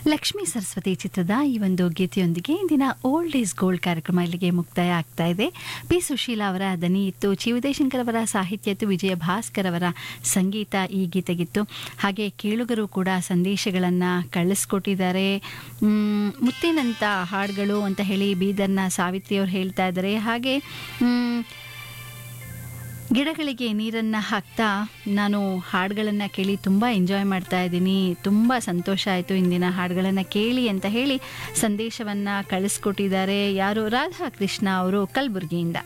ಲಕ್ಷ್ಮೀ ಸರಸ್ವತಿ ಚಿತ್ರದ ಈ ಒಂದು ಗೀತೆಯೊಂದಿಗೆ ಇಂದಿನ ಓಲ್ಡ್ ಈಸ್ ಗೋಲ್ಡ್ ಕಾರ್ಯಕ್ರಮ ಇಲ್ಲಿಗೆ ಮುಕ್ತಾಯ ಆಗ್ತಾ ಇದೆ ಪಿ ಸುಶೀಲಾ ಅವರ ದನಿ ಇತ್ತು ಚಿ ಉದಯಶಂಕರ್ ಅವರ ಸಾಹಿತ್ಯ ಇತ್ತು ವಿಜಯ ಭಾಸ್ಕರ್ ಅವರ ಸಂಗೀತ ಈ ಗೀತೆಗಿತ್ತು ಹಾಗೆ ಕೇಳುಗರು ಕೂಡ ಸಂದೇಶಗಳನ್ನು ಕಳಿಸ್ಕೊಟ್ಟಿದ್ದಾರೆ ಮ್, ಮುತ್ತಿನಂಥ ಹಾಡುಗಳು ಅಂತ ಹೇಳಿ ಬೀದರ್ನ ಸಾವಿತ್ರಿ ಅವರು ಹೇಳ್ತಾ ಇದ್ದಾರೆ ಹಾಗೆ ಮ್, ಗಿಡಗಳಿಗೆ ನೀರನ್ನು ಹಾಕ್ತಾ ನಾನು ಹಾಡುಗಳನ್ನು ಕೇಳಿ ತುಂಬ ಎಂಜಾಯ್ ಮಾಡ್ತಾ ಇದ್ದೀನಿ ತುಂಬ ಸಂತೋಷ ಆಯಿತು ಇಂದಿನ ಹಾಡುಗಳನ್ನು ಕೇಳಿ ಅಂತ ಹೇಳಿ ಸಂದೇಶವನ್ನು ಕಳಿಸ್ಕೊಟ್ಟಿದ್ದಾರೆ ಯಾರು ರಾಧಾ ಕೃಷ್ಣ ಅವರು ಕಲಬುರಗಿಯಿಂದ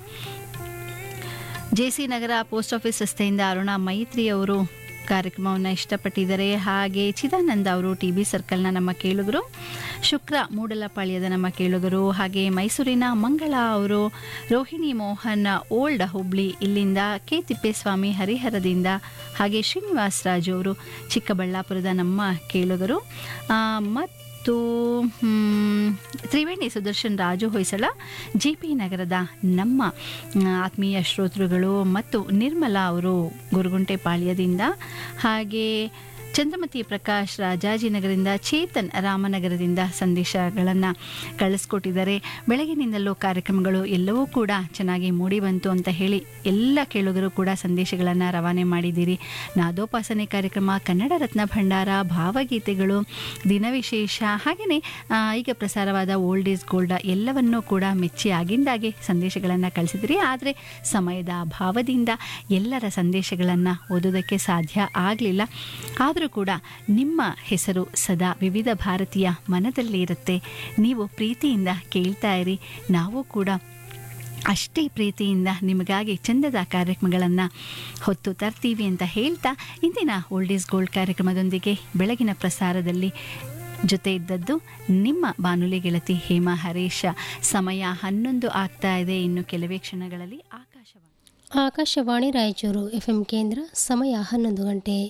J C Nagar post office ರಸ್ತೆಯಿಂದ ಅರುಣಾ ಮೈತ್ರಿ ಅವರು ಕಾರ್ಯಕ್ರಮವನ್ನು ಇಷ್ಟಪಟ್ಟಿದ್ದಾರೆ ಹಾಗೆ ಚಿದಾನಂದ ಅವರು ಟಿ ಬಿ ಸರ್ಕಲ್ನ ನಮ್ಮ ಕೇಳುಗರು ಶುಕ್ರ ಮೂಡಲಪಾಳ್ಯದ ನಮ್ಮ ಕೇಳುಗರು ಹಾಗೆ ಮೈಸೂರಿನ ಮಂಗಳ ಅವರು ರೋಹಿಣಿ ಮೋಹನ್ ಓಲ್ಡ್ ಹುಬ್ಳಿ ಇಲ್ಲಿಂದ ಕೆ ತಿಪ್ಪೇಸ್ವಾಮಿ ಹರಿಹರದಿಂದ ಹಾಗೆ ಶ್ರೀನಿವಾಸ್ ರಾಜು ಅವರು ಚಿಕ್ಕಬಳ್ಳಾಪುರದ ನಮ್ಮ ಕೇಳುಗರು ಆ, ಮತ್ತು ಮ್, ತ್ರಿವೇಣಿ ಸುದರ್ಶನ್ ರಾಜು ಹೊಯ್ಸಳ ಜೆ ಪಿ ನಗರದ ನಮ್ಮ ಆ, ಆತ್ಮೀಯ ಶ್ರೋತೃಗಳು ಮತ್ತು ನಿರ್ಮಲಾ ಅವರು ಗುರುಗುಂಟೆಪಾಳ್ಯದಿಂದ ಹಾಗೆ ಚಂದ್ರಮತಿ ಪ್ರಕಾಶ್ ರಾಜಾಜಿನಗರದಿಂದ ಚೇತನ್ ರಾಮನಗರದಿಂದ ಸಂದೇಶಗಳನ್ನು ಕಳಿಸ್ಕೊಟ್ಟಿದ್ದಾರೆ ಬೆಳಗಿನಿಂದಲೂ ಕಾರ್ಯಕ್ರಮಗಳು ಎಲ್ಲವೂ ಕೂಡ ಚೆನ್ನಾಗಿ ಮೂಡಿ ಬಂತು ಅಂತ ಹೇಳಿ ಎಲ್ಲ ಕೇಳುಗರು ಕೂಡ ಸಂದೇಶಗಳನ್ನು ರವಾನೆ ಮಾಡಿದ್ದೀರಿ ನಾದೋಪಾಸನೆ ಕಾರ್ಯಕ್ರಮ ಕನ್ನಡ ರತ್ನ ಭಂಡಾರ ಭಾವಗೀತೆಗಳು ದಿನವಿಶೇಷ ಹಾಗೆಯೇ ಆ, ಈಗ ಪ್ರಸಾರವಾದ ಓಲ್ಡ್ ಈಸ್ ಗೋಲ್ಡ್ ಎಲ್ಲವನ್ನೂ ಕೂಡ ಮೆಚ್ಚಿ ಆಗಿಂದಾಗೆ ಸಂದೇಶಗಳನ್ನು ಕಳಿಸಿದಿರಿ ಆದರೆ ಸಮಯದ ಅಭಾವದಿಂದ ಎಲ್ಲರ ಸಂದೇಶಗಳನ್ನು ಓದೋದಕ್ಕೆ ಸಾಧ್ಯ ಆಗಲಿಲ್ಲ ಆದರೂ ಕೂಡ ನಿಮ್ಮ ಹೆಸರು ಸದಾ ವಿವಿಧ ಭಾರತೀಯ ಮನದಲ್ಲಿ ಇರುತ್ತೆ ನೀವು ಪ್ರೀತಿಯಿಂದ ಕೇಳ್ತಾ ಇರಿ ನಾವು ಕೂಡ ಅಷ್ಟೇ ಪ್ರೀತಿಯಿಂದ ನಿಮಗಾಗಿ ಚಂದದ ಕಾರ್ಯಕ್ರಮಗಳನ್ನು ಹೊತ್ತು ತರ್ತೀವಿ ಅಂತ ಹೇಳ್ತಾ ಇಂದಿನ ಓಲ್ಡ್ ಈಸ್ ಗೋಲ್ಡ್ ಕಾರ್ಯಕ್ರಮದೊಂದಿಗೆ ಬೆಳಗಿನ ಪ್ರಸಾರದಲ್ಲಿ ಜೊತೆ ಇದ್ದದ್ದು ನಿಮ್ಮ ಬಾನುಲಿ ಗೆಳತಿ ಹೇಮಾ ಹರೀಶ ಸಮಯ ಹನ್ನೊಂದು ಆಗ್ತಾ ಇದೆ ಇನ್ನು ಕೆಲವೇ ಕ್ಷಣಗಳಲ್ಲಿ ಆಕಾಶವಾಣಿ ಆಕಾಶವಾಣಿ ರಾಯಚೂರು ಎಫ್ಎಂ ಕೇಂದ್ರ ಸಮಯ ಹನ್ನೊಂದು ಗಂಟೆ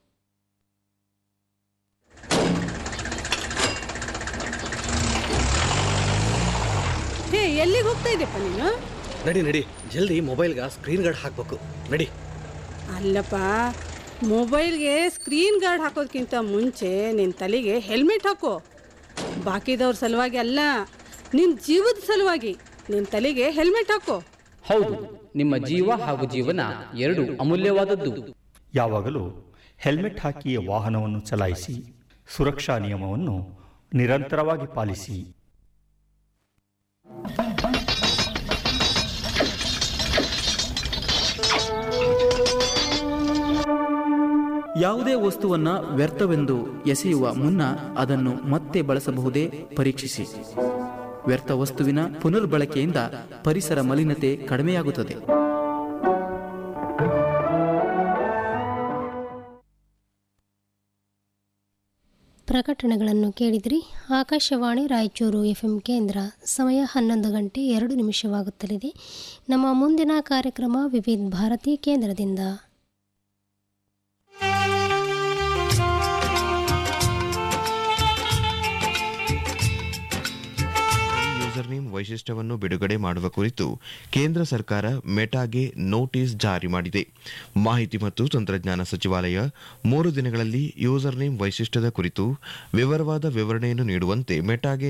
ಹೇ ಎಲ್ಲಿಗೆ ಹೋಗ್ತಾ ಇದ್ದೆಪ್ಪ ನೀನು ನಡಿ ನಡಿ ಜಲ್ದಿ ಮೊಬೈಲ್ಗೆ ಸ್ಕ್ರೀನ್ ಗಾರ್ಡ್ ಹಾಕ್ಬೇಕು ನಡಿ ಅಲ್ಲಪ್ಪ ಮೊಬೈಲ್ಗೆ ಸ್ಕ್ರೀನ್ ಗಾರ್ಡ್ ಹಾಕೋದ್ಕಿಂತ ಮುಂಚೆ ನಿನ್ನ ತಲೆಗೆ ಹೆಲ್ಮೆಟ್ ಹಾಕೋ ಬಾಕಿದವ್ರ ಸಲುವಾಗಿ ಅಲ್ಲ ನಿನ್ನ ಜೀವದ ಸಲುವಾಗಿ ನಿನ್ನ ತಲೆಗೆ ಹೆಲ್ಮೆಟ್ ಹಾಕೋ ಹೌದು ನಿಮ್ಮ ಜೀವ ಹಾಗೂ ಜೀವನ ಎರಡು ಅಮೂಲ್ಯವಾದದ್ದು ಯಾವಾಗಲೂ ಹೆಲ್ಮೆಟ್ ಹಾಕಿಯೇ ವಾಹನವನ್ನು ಚಲಾಯಿಸಿ ಸುರಕ್ಷಾ ನಿಯಮವನ್ನು ನಿರಂತರವಾಗಿ ಪಾಲಿಸಿ ಯಾವುದೇ ವಸ್ತುವನ್ನ ವ್ಯರ್ಥವೆಂದು ಎಸೆಯುವ ಮುನ್ನ ಅದನ್ನು ಮತ್ತೆ ಬಳಸಬಹುದೇ ಪರೀಕ್ಷಿಸಿ ವ್ಯರ್ಥ ವಸ್ತುವಿನ ಪುನರ್ಬಳಕೆಯಿಂದ ಪರಿಸರ ಮಲಿನತೆ ಕಡಿಮೆಯಾಗುತ್ತದೆ ಪ್ರಕಟಣೆಗಳನ್ನು ಕೇಳಿದ್ರಿ ಆಕಾಶವಾಣಿ ರಾಯಚೂರು ಎಫ್ಎಂ ಕೇಂದ್ರ ಸಮಯ ಹನ್ನೊಂದು ಗಂಟೆ ಎರಡು ನಿಮಿಷವಾಗುತ್ತಲಿದೆ ನಮ್ಮ ಮುಂದಿನ ಕಾರ್ಯಕ್ರಮ ವಿವಿಧ ಭಾರತಿ ಕೇಂದ್ರದಿಂದ ಯೂಸರ್ ನೇಮ್ ವೈಶಿಷ್ಟ್ಯವನ್ನು ಬಿಡುಗಡೆ ಮಾಡುವ ಕುರಿತು ಕೇಂದ್ರ ಸರ್ಕಾರ ಮೆಟಾಗೆ ನೋಟಿಸ್ ಜಾರಿ ಮಾಡಿದೆ ಮಾಹಿತಿ ಮತ್ತು ತಂತ್ರಜ್ಞಾನ ಸಚಿವಾಲಯ ಮೂರು ದಿನಗಳಲ್ಲಿ ಯೂಸರ್ ನೇಮ್ ವೈಶಿಷ್ಟ್ಯದ ಕುರಿತು ವಿವರವಾದ ವಿವರಣೆಯನ್ನು ನೀಡುವಂತೆ ಮೆಟಾಗೆ